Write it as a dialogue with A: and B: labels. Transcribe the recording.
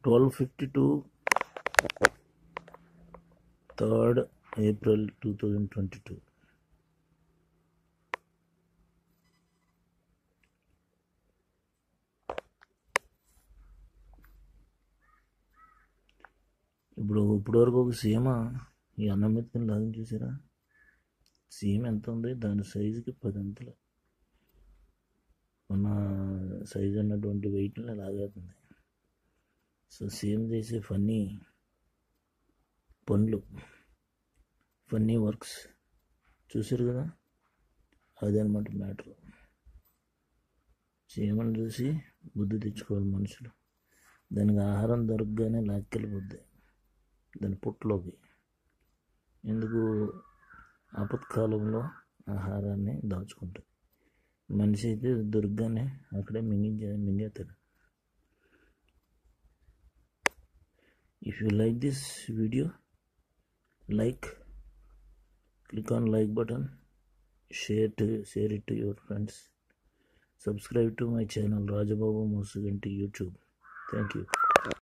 A: twelve fifty two third April two thousand twenty two ఇప్పుడు ఇప్పటి వరకు ఒక సీమ ఈ అన్నం మెతుకుని లాగని చూసారా సీమ ఎంత ఉంది దాని సైజుకి పది అంతలు ఉన్న సైజు ఉన్నటువంటి వెయిట్ని లాగేస్తుంది సో సేమ్ చేసే ఫన్నీ పనులు ఫన్నీ వర్క్స్ చూసారు కదా అదనమాట మ్యాటర్ చీమను చూసి బుద్ధి తెచ్చుకోవాలి మనుషులు దానికి ఆహారం దొరకగానే లాక్కెళ్ళిపోద్ది దాని పుట్టలోకి ఎందుకు ఆపత్కాలంలో ఆహారాన్ని దాచుకుంటుంది మనిషి అయితే దొరకగానే అక్కడే మింగించే మింగేస్తాడు if you like this video like click on like button share to share it to your friends subscribe to my channel rajababu musuganti youtube thank you